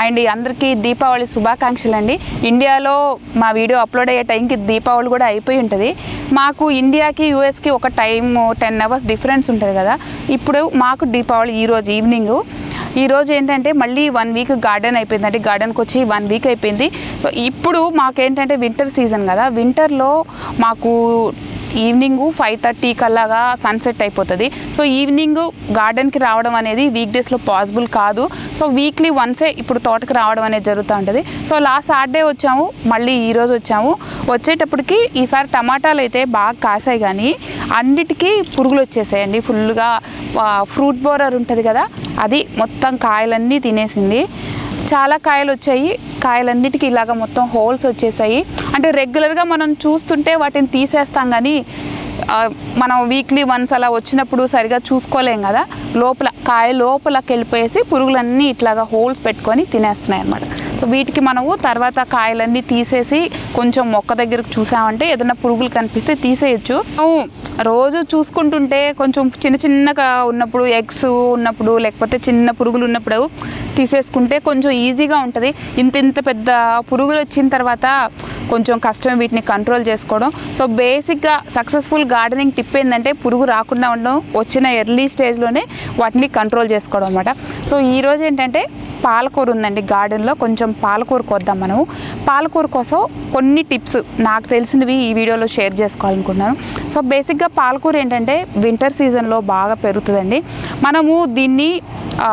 and అందరికీ దీపావళి శుభాకాంక్షలు అండి ఇండియాలో మా వీడియో అప్లోడ్ అయ్యే టైంకి దీపావళి కూడా అయిపోయి ఉంటుంది మాకు ఇండియాకి యూఎస్కి ఒక టైం టెన్ అవర్స్ డిఫరెన్స్ ఉంటుంది కదా ఇప్పుడు మాకు దీపావళి ఈరోజు ఈవినింగ్ ఈరోజు ఏంటంటే మళ్ళీ వన్ వీక్ గార్డెన్ అయిపోయిందండి గార్డెన్కి వచ్చి వన్ వీక్ అయిపోయింది సో ఇప్పుడు మాకేంటంటే వింటర్ సీజన్ కదా వింటర్లో మాకు ఈవినింగ్ ఫైవ్ థర్టీ కల్లాగా సన్సెట్ అయిపోతుంది సో ఈవినింగ్ గార్డెన్కి రావడం అనేది వీక్ డేస్లో పాసిబుల్ కాదు సో వీక్లీ వన్సే ఇప్పుడు తోటకి రావడం అనేది జరుగుతూ ఉంటుంది సో లాస్ట్ సాటర్డే వచ్చాము మళ్ళీ ఈరోజు వచ్చాము వచ్చేటప్పటికి ఈసారి టమాటాలు అయితే బాగా కాసాయి కానీ అన్నిటికీ పురుగులు వచ్చేసాయండి ఫుల్గా ఫ్రూట్ బోరర్ ఉంటుంది కదా అది మొత్తం కాయలన్నీ తినేసింది చాలా కాయలు వచ్చాయి కాయలన్నిటికీ ఇలాగ మొత్తం హోల్స్ వచ్చేసాయి అంటే రెగ్యులర్గా మనం చూస్తుంటే వాటిని తీసేస్తాం కానీ ఆ, మనం వీక్లీ వన్స్ అలా వచ్చినప్పుడు సరిగా చూసుకోలేం కదా లోపల కాయ లోపలకి వెళ్ళిపోయేసి పురుగులన్నీ ఇట్లాగా హోల్స్ పెట్టుకొని తినేస్తున్నాయి అన్నమాట సో వీటికి మనము తర్వాత కాయలన్నీ తీసేసి కొంచెం మొక్క దగ్గరకు చూసామంటే ఏదైనా పురుగులు కనిపిస్తే తీసేయచ్చు మనం రోజు చూసుకుంటుంటే కొంచెం చిన్న చిన్నగా ఉన్నప్పుడు ఎగ్స్ ఉన్నప్పుడు లేకపోతే చిన్న పురుగులు ఉన్నప్పుడు తీసేసుకుంటే కొంచెం ఈజీగా ఉంటుంది ఇంత ఇంత పెద్ద పురుగులు వచ్చిన తర్వాత కొంచెం కష్టం వీటిని కంట్రోల్ చేసుకోవడం సో బేసిక్గా సక్సెస్ఫుల్ గార్డెనింగ్ టిప్ ఏంటంటే పురుగు రాకుండా ఉండడం వచ్చిన ఎర్లీ స్టేజ్లోనే వాటిని కంట్రోల్ చేసుకోవడం అనమాట సో ఈరోజు ఏంటంటే పాలకూర ఉందండి గార్డెన్లో కొంచెం పాలకూర కొద్దాం మనము పాలకూర కోసం కొన్ని టిప్స్ నాకు తెలిసినవి ఈ వీడియోలో షేర్ చేసుకోవాలనుకున్నాను సో బేసిక్గా పాలకూర ఏంటంటే వింటర్ సీజన్లో బాగా పెరుగుతుందండి మనము దీన్ని ఆ,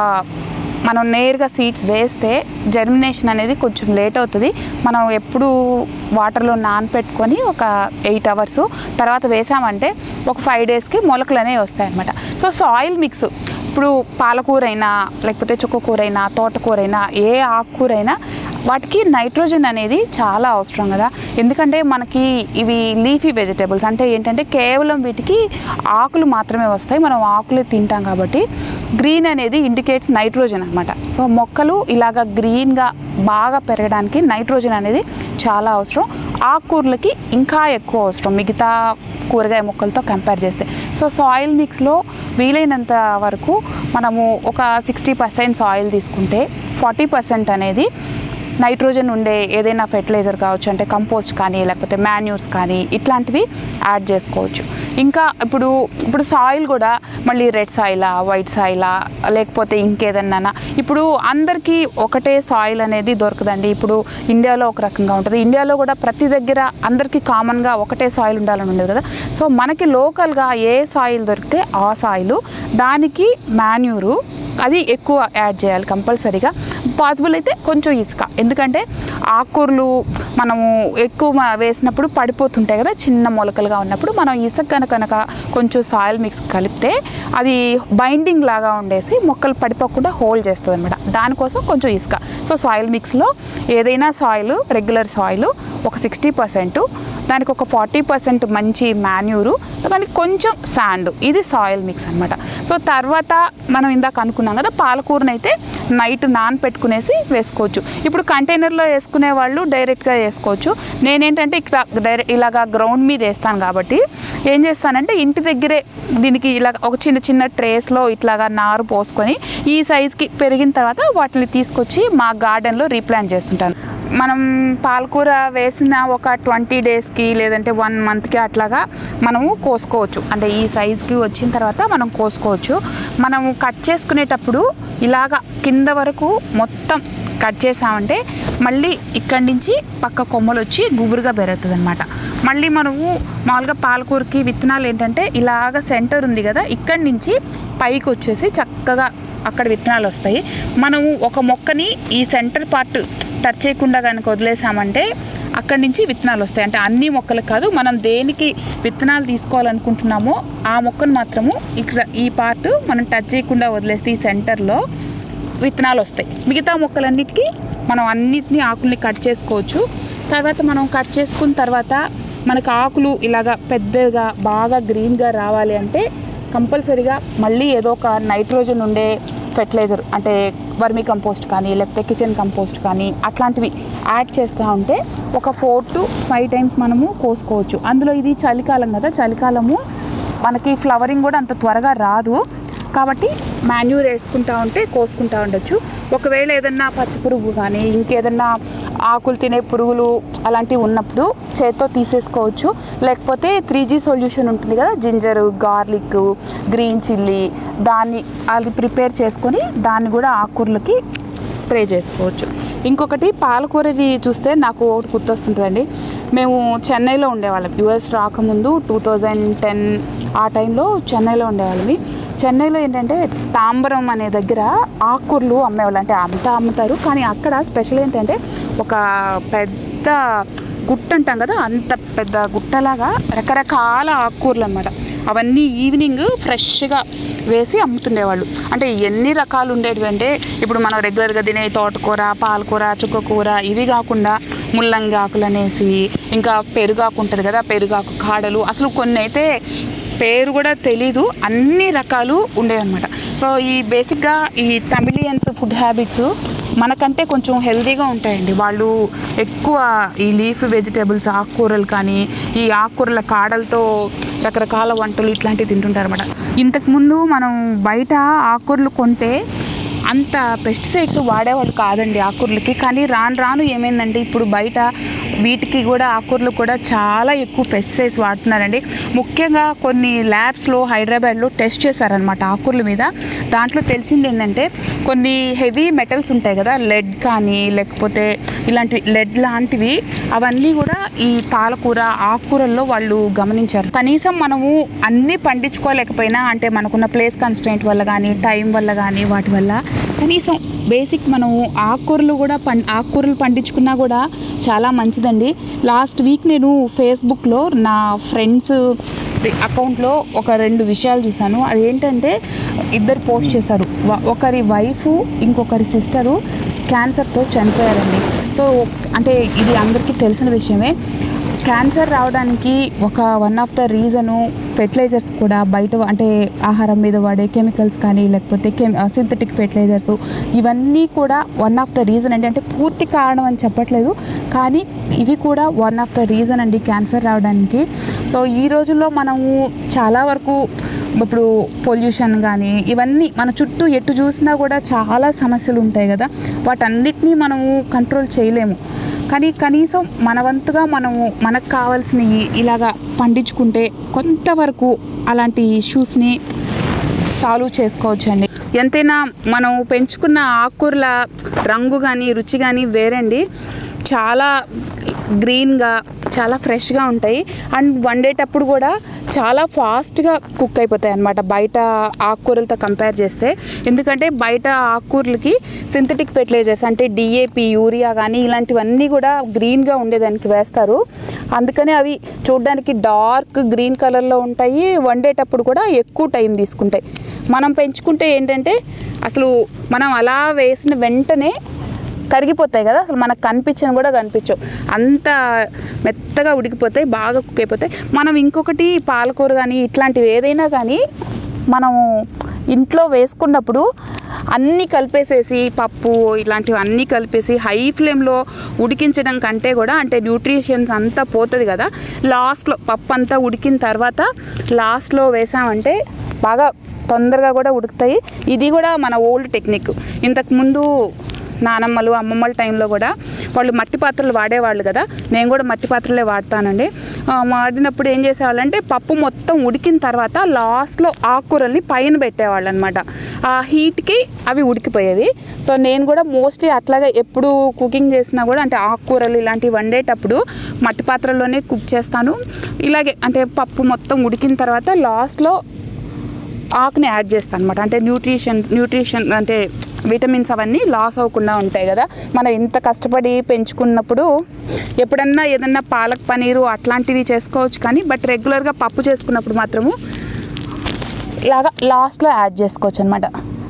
మనం నేరుగా సీడ్స్ వేస్తే జర్మినేషన్ అనేది కొంచెం లేట్ అవుతుంది మనం ఎప్పుడు వాటర్లో నానపెట్టుకొని ఒక ఎయిట్ అవర్స్ తర్వాత వేసామంటే ఒక ఫైవ్ డేస్కి మొలకలు అనేవి వస్తాయన్నమాట సో సాయిల్ మిక్స్ ఇప్పుడు పాలకూర అయినా లేకపోతే చుక్కకూర అయినా తోటకూర అయినా ఏ ఆకుకూర అయినా వాటికి నైట్రోజన్ అనేది చాలా అవసరం కదా ఎందుకంటే మనకి ఇవి లీఫీ వెజిటేబుల్స్ అంటే ఏంటంటే కేవలం వీటికి ఆకులు మాత్రమే వస్తాయి మనం ఆకులే తింటాం కాబట్టి గ్రీన్ అనేది ఇండికేట్స్ నైట్రోజన్ అనమాట సో మొక్కలు ఇలాగ గ్రీన్గా బాగా పెరగడానికి నైట్రోజన్ అనేది చాలా అవసరం ఆకుకూరలకి ఇంకా ఎక్కువ అవసరం మిగతా కూరగాయ మొక్కలతో కంపేర్ చేస్తే సో సాయిల్ మిక్స్లో వీలైనంత వరకు మనము ఒక సిక్స్టీ పర్సెంట్ సాయిల్ తీసుకుంటే ఫార్టీ పర్సెంట్ అనేది నైట్రోజన్ ఉండే ఏదైనా ఫెర్టిలైజర్ కావచ్చు అంటే కంపోస్ట్ కానీ లేకపోతే మాన్యూర్స్ కానీ ఇట్లాంటివి యాడ్ చేసుకోవచ్చు ఇంకా ఇప్పుడు ఇప్పుడు సాయిల్ కూడా మళ్ళీ రెడ్ సాయిలా వైట్ సాయిలా లేకపోతే ఇంకేదన్నా ఇప్పుడు అందరికీ ఒకటే సాయిల్ అనేది దొరకదండి ఇప్పుడు ఇండియాలో ఒక రకంగా ఉంటుంది ఇండియాలో కూడా ప్రతి దగ్గర అందరికీ కామన్గా ఒకటే సాయిల్ ఉండాలని ఉండదు కదా సో మనకి లోకల్గా ఏ సాయిల్ దొరికితే ఆ సాయిల్ దానికి మాన్యూరు అది ఎక్కువ యాడ్ చేయాలి కంపల్సరీగా పాసిబుల్ అయితే కొంచెం ఇసుక ఎందుకంటే ఆకుకూరలు మనము ఎక్కువ మ- వేసినప్పుడు పడిపోతుంటాయి కదా చిన్న మొలకలుగా ఉన్నప్పుడు మనం ఇసుక కనుక కనుక కొంచెం సాయిల్ మిక్స్ కలిపితే అది బైండింగ్ లాగా ఉండేసి మొక్కలు పడిపోకుండా హోల్డ్ చేస్తుంది అనమాట దానికోసం కొంచెం ఇసుక సో సాయిల్ మిక్స్లో ఏదైనా సాయిల్ రెగ్యులర్ సాయిల్ ఒక సిక్స్టీ పర్సెంట్ దానికి ఒక ఫార్టీ పర్సెంట్ మంచి మాన్యూరు దానికి కొంచెం శాండ్ ఇది సాయిల్ మిక్స్ అనమాట సో తర్వాత మనం ఇందాక అనుకున్నాం కదా పాలకూరని అయితే నైట్ నానపెట్టుకునేసి వేసుకోవచ్చు ఇప్పుడు కంటైనర్లో వేసుకునే వాళ్ళు డైరెక్ట్గా వేసుకోవచ్చు నేనేంటంటే ఇక్కడ డైరెక్ట్ ఇలాగా గ్రౌండ్ మీద వేస్తాను కాబట్టి ఏం చేస్తానంటే ఇంటి దగ్గరే దీనికి ఇలా ఒక చిన్న చిన్న ట్రేస్లో ఇట్లాగా నారు పోసుకొని ఈ సైజ్కి పెరిగిన తర్వాత వాటిని తీసుకొచ్చి మా గార్డెన్లో రీప్లాంట్ చేస్తుంటాను మనం పాలకూర వేసిన ఒక ట్వంటీ డేస్కి లేదంటే వన్ మంత్కి అట్లాగా మనము కోసుకోవచ్చు అంటే ఈ సైజ్కి వచ్చిన తర్వాత మనం కోసుకోవచ్చు మనము కట్ చేసుకునేటప్పుడు ఇలాగా కింద వరకు మొత్తం కట్ చేసామంటే మళ్ళీ ఇక్కడి నుంచి పక్క కొమ్మలు వచ్చి గుబురుగా పెరుగుతుంది అనమాట మళ్ళీ మనము మామూలుగా పాలకూరకి విత్తనాలు ఏంటంటే ఇలాగ సెంటర్ ఉంది కదా ఇక్కడి నుంచి పైకి వచ్చేసి చక్కగా అక్కడ విత్తనాలు వస్తాయి మనము ఒక మొక్కని ఈ సెంటర్ పార్ట్ టచ్ చేయకుండా కనుక వదిలేసామంటే అక్కడి నుంచి విత్తనాలు వస్తాయి అంటే అన్ని మొక్కలకు కాదు మనం దేనికి విత్తనాలు తీసుకోవాలనుకుంటున్నామో ఆ మొక్కను మాత్రము ఇక్కడ ఈ పార్ట్ మనం టచ్ చేయకుండా వదిలేస్తే ఈ సెంటర్లో విత్తనాలు వస్తాయి మిగతా మొక్కలన్నిటికీ మనం అన్నిటినీ ఆకుల్ని కట్ చేసుకోవచ్చు తర్వాత మనం కట్ చేసుకున్న తర్వాత మనకు ఆకులు ఇలాగా పెద్దగా బాగా గ్రీన్గా రావాలి అంటే కంపల్సరీగా మళ్ళీ ఏదో ఒక నైట్రోజన్ ఉండే ఫెర్టిలైజర్ అంటే వర్మీ కంపోస్ట్ కానీ లేకపోతే కిచెన్ కంపోస్ట్ కానీ అట్లాంటివి యాడ్ చేస్తూ ఉంటే ఒక ఫోర్ టు ఫైవ్ టైమ్స్ మనము కోసుకోవచ్చు అందులో ఇది చలికాలం కదా చలికాలము మనకి ఫ్లవరింగ్ కూడా అంత త్వరగా రాదు కాబట్టి మాన్యూర్ వేసుకుంటా ఉంటే కోసుకుంటా ఉండొచ్చు ఒకవేళ ఏదన్నా పచ్చి పురుగు కానీ ఇంకేదన్నా ఆకులు తినే పురుగులు అలాంటివి ఉన్నప్పుడు చేత్తో తీసేసుకోవచ్చు లేకపోతే త్రీ జీ సొల్యూషన్ ఉంటుంది కదా జింజర్ గార్లిక్ గ్రీన్ చిల్లీ దాన్ని అది ప్రిపేర్ చేసుకొని దాన్ని కూడా ఆకుకూరలకి స్ప్రే చేసుకోవచ్చు ఇంకొకటి పాలకూరది చూస్తే నాకు ఒకటి గుర్తొస్తుంటుందండి మేము చెన్నైలో ఉండేవాళ్ళం యుఎస్ రాకముందు టూ థౌజండ్ టెన్ ఆ టైంలో చెన్నైలో ఉండేవాళ్ళమి చెన్నైలో ఏంటంటే తాంబరం అనే దగ్గర ఆకుకూరలు అమ్మేవాళ్ళు అంటే అంతా అమ్ముతారు కానీ అక్కడ స్పెషల్ ఏంటంటే ఒక పెద్ద గుట్ట అంటాం కదా అంత పెద్ద గుట్టలాగా రకరకాల ఆకుకూరలు అనమాట అవన్నీ ఈవినింగ్ ఫ్రెష్గా వేసి అమ్ముతుండేవాళ్ళు అంటే ఎన్ని రకాలు ఉండేటివి అంటే ఇప్పుడు మనం రెగ్యులర్గా తినే తోటకూర పాలకూర చుక్కకూర ఇవి కాకుండా ముల్లంగి ఆకులు అనేసి ఇంకా పెరుగాకు ఉంటుంది కదా పెరుగాకు కాడలు అసలు కొన్ని అయితే పేరు కూడా తెలీదు అన్ని రకాలు ఉండేవన్నమాట సో ఈ బేసిక్గా ఈ తమిళియన్స్ ఫుడ్ హ్యాబిట్స్ మనకంటే కొంచెం హెల్తీగా ఉంటాయండి వాళ్ళు ఎక్కువ ఈ లీఫ్ వెజిటేబుల్స్ ఆకుకూరలు కానీ ఈ ఆకుకూరల కాడలతో రకరకాల వంటలు ఇట్లాంటివి తింటుంటారు అనమాట ఇంతకుముందు మనం బయట ఆకుకూరలు కొంటే అంత పెస్టిసైడ్స్ వాడేవాళ్ళు కాదండి ఆకుకూరలకి కానీ రాను రాను ఏమైందంటే ఇప్పుడు బయట వీటికి కూడా ఆకుకూరలు కూడా చాలా ఎక్కువ పెస్టిసైడ్స్ వాడుతున్నారండి ముఖ్యంగా కొన్ని ల్యాబ్స్లో హైదరాబాద్లో టెస్ట్ చేశారనమాట ఆకుకూరల మీద దాంట్లో తెలిసింది ఏంటంటే కొన్ని హెవీ మెటల్స్ ఉంటాయి కదా లెడ్ కానీ లేకపోతే ఇలాంటి లెడ్ లాంటివి అవన్నీ కూడా ఈ పాలకూర ఆకుకూరల్లో వాళ్ళు గమనించారు కనీసం మనము అన్నీ పండించుకోలేకపోయినా అంటే మనకున్న ప్లేస్ కన్స్టెంట్ వల్ల కానీ టైం వల్ల కానీ వాటి వల్ల కనీసం బేసిక్ మనము ఆకుకూరలు కూడా పం ఆకుకూరలు పండించుకున్నా కూడా చాలా మంచిదండి లాస్ట్ వీక్ నేను ఫేస్బుక్లో నా ఫ్రెండ్స్ అకౌంట్లో ఒక రెండు విషయాలు చూశాను అదేంటంటే ఇద్దరు పోస్ట్ చేశారు వ- ఒకరి వైఫ్ ఇంకొకరి సిస్టరు క్యాన్సర్తో చనిపోయారండి సో అంటే ఇది అందరికీ తెలిసిన విషయమే క్యాన్సర్ రావడానికి ఒక one of the reason fertilisers కూడా బయట అంటే ఆహారం మీద వాడే కెమికల్స్ కానీ లేకపోతే కెమ్ సింథటిక్ ఫెర్టిలైజర్స్ ఇవన్నీ కూడా వన్ ఆఫ్ ద రీజన్ అండి అంటే పూర్తి కారణం అని చెప్పట్లేదు కానీ ఇవి కూడా వన్ ఆఫ్ ద రీజన్ అండి క్యాన్సర్ రావడానికి సో ఈ రోజుల్లో మనము చాలా వరకు ఇప్పుడు పొల్యూషన్ కానీ ఇవన్నీ మన చుట్టూ ఎటు చూసినా కూడా చాలా సమస్యలు ఉంటాయి కదా వాటన్నిటినీ మనము కంట్రోల్ చేయలేము కానీ కనీసం మన వంతుగా మనము మనకు కావాల్సినవి ఇలాగా పండించుకుంటే కొంతవరకు అలాంటి ఇష్యూస్ని సాల్వ్ చేసుకోవచ్చండి ఎంతైనా మనం పెంచుకున్న ఆకుకూరల రంగు కానీ రుచి కానీ వేరండి చాలా గ్రీన్గా చాలా ఫ్రెష్గా ఉంటాయి అండ్ వండేటప్పుడు కూడా చాలా ఫాస్ట్గా కుక్ అయిపోతాయి అన్నమాట బయట ఆకుకూరలతో కంపేర్ చేస్తే ఎందుకంటే బయట ఆకుకూరలకి సింథటిక్ ఫెర్టిలైజర్స్ అంటే డిఏపి యూరియా కానీ ఇలాంటివన్నీ కూడా గ్రీన్గా ఉండేదానికి వేస్తారు అందుకనే అవి చూడడానికి డార్క్ గ్రీన్ కలర్లో ఉంటాయి వండేటప్పుడు కూడా ఎక్కువ టైం తీసుకుంటాయి మనం పెంచుకుంటే ఏంటంటే అసలు మనం అలా వేసిన వెంటనే కరిగిపోతాయి కదా అసలు మనకు కనిపించని కూడా కనిపించవు అంత మెత్తగా ఉడికిపోతాయి బాగా కుక్ అయిపోతాయి మనం ఇంకొకటి పాలకూర కానీ ఇట్లాంటివి ఏదైనా కానీ మనము ఇంట్లో వేసుకున్నప్పుడు అన్నీ కలిపేసేసి పప్పు ఇలాంటివి అన్నీ కలిపేసి హై ఫ్లేమ్లో ఉడికించడం కంటే కూడా అంటే న్యూట్రిషన్స్ అంతా పోతుంది కదా లాస్ట్లో పప్పు అంతా ఉడికిన తర్వాత లాస్ట్లో వేసామంటే బాగా తొందరగా కూడా ఉడుకుతాయి ఇది కూడా మన ఓల్డ్ టెక్నిక్ ఇంతకుముందు నానమ్మలు అమ్మమ్మల టైంలో కూడా వాళ్ళు మట్టి పాత్రలు వాడేవాళ్ళు కదా నేను కూడా మట్టి పాత్రలే వాడతానండి ఆ, వాడినప్పుడు ఏం చేసేవాళ్ళంటే పప్పు మొత్తం ఉడికిన తర్వాత లాస్ట్లో ఆకుకూరల్ని పైన పెట్టేవాళ్ళు అనమాట ఆ హీట్కి అవి ఉడికిపోయేవి సో నేను కూడా మోస్ట్లీ అట్లాగే ఎప్పుడు కుకింగ్ చేసినా కూడా అంటే ఆకుకూరలు ఇలాంటివి వండేటప్పుడు మట్టి పాత్రల్లోనే కుక్ చేస్తాను ఇలాగే అంటే పప్పు మొత్తం ఉడికిన తర్వాత లాస్ట్లో ఆకుని యాడ్ చేస్తాను అనమాట అంటే న్యూట్రిషన్ న్యూట్రిషన్ అంటే విటమిన్స్ అవన్నీ లాస్ అవ్వకుండా ఉంటాయి కదా మనం ఇంత కష్టపడి పెంచుకున్నప్పుడు ఎప్పుడన్నా ఏదన్నా పాలక్ పనీరు అట్లాంటివి చేసుకోవచ్చు కానీ బట్ రెగ్యులర్గా పప్పు చేసుకున్నప్పుడు మాత్రము ఇలాగా లాస్ట్లో యాడ్ చేసుకోవచ్చు అనమాట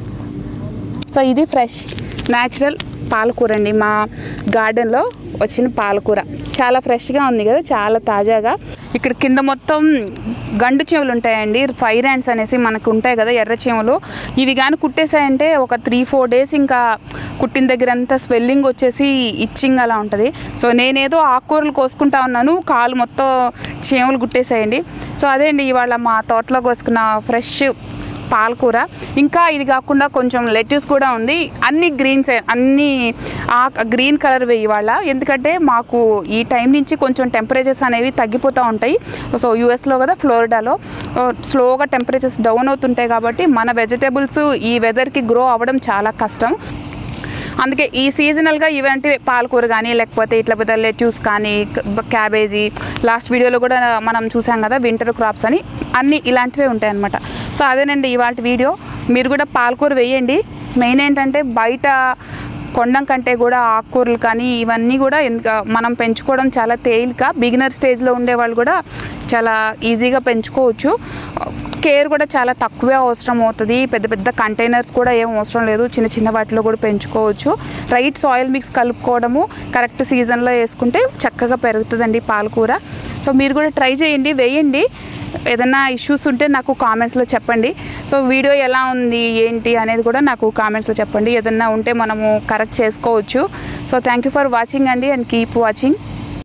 సో ఇది ఫ్రెష్ న్యాచురల్ పాలకూర అండి మా గార్డెన్లో వచ్చిన పాలకూర చాలా ఫ్రెష్గా ఉంది కదా చాలా తాజాగా ఇక్కడ కింద మొత్తం గండు చెవులు ఉంటాయండి ఫైర్ హ్యాండ్స్ అనేసి మనకు ఉంటాయి కదా ఎర్ర చెవులు ఇవి కానీ కుట్టేసాయంటే ఒక త్రీ ఫోర్ డేస్ ఇంకా కుట్టిన దగ్గర అంతా స్వెల్లింగ్ వచ్చేసి ఇచ్చింగ్ అలా ఉంటుంది సో నేనేదో ఆకుకూరలు కోసుకుంటా ఉన్నాను కాలు మొత్తం చేమలు కుట్టేసాయండి సో అదే అండి ఇవాళ మా తోటలో కోసుకున్న ఫ్రెష్ పాలకూర ఇంకా ఇది కాకుండా కొంచెం లెట్యూస్ కూడా ఉంది అన్ని గ్రీన్స్ అన్ని ఆ గ్రీన్ కలర్ వేయి వాళ్ళ ఎందుకంటే మాకు ఈ టైం నుంచి కొంచెం టెంపరేచర్స్ అనేవి తగ్గిపోతూ ఉంటాయి సో యూఎస్లో కదా ఫ్లోరిడాలో స్లోగా టెంపరేచర్స్ డౌన్ అవుతుంటాయి కాబట్టి మన వెజిటేబుల్స్ ఈ వెదర్కి గ్రో అవ్వడం చాలా కష్టం అందుకే ఈ సీజనల్గా ఇవంటి పాలకూర కానీ లేకపోతే ఇట్లా పెద్ద లెట్యూస్ కానీ క- క్యాబేజీ లాస్ట్ వీడియోలో కూడా మనం చూసాం కదా వింటర్ క్రాప్స్ అని అన్నీ ఇలాంటివే ఉంటాయి అన్నమాట సో అదేనండి ఇవాళ వీడియో మీరు కూడా పాలకూర వేయండి మెయిన్ ఏంటంటే బయట కొండం కంటే కూడా ఆకుకూరలు కానీ ఇవన్నీ కూడా ఎందుక మనం పెంచుకోవడం చాలా తేలిక బిగినర్ స్టేజ్లో ఉండే వాళ్ళు కూడా చాలా ఈజీగా పెంచుకోవచ్చు కేర్ కూడా చాలా తక్కువే అవసరం అవుతుంది పెద్ద పెద్ద కంటైనర్స్ కూడా ఏం అవసరం లేదు చిన్న చిన్న వాటిలో కూడా పెంచుకోవచ్చు రైట్ సాయిల్ మిక్స్ కలుపుకోవడము కరెక్ట్ సీజన్లో వేసుకుంటే చక్కగా పెరుగుతుందండి పాలకూర సో మీరు కూడా ట్రై చేయండి వేయండి ఏదైనా ఇష్యూస్ ఉంటే నాకు కామెంట్స్లో చెప్పండి సో వీడియో ఎలా ఉంది ఏంటి అనేది కూడా నాకు కామెంట్స్లో చెప్పండి ఏదైనా ఉంటే మనము కరెక్ట్ చేసుకోవచ్చు so thank you for watching అండి అండ్ కీప్ వాచింగ్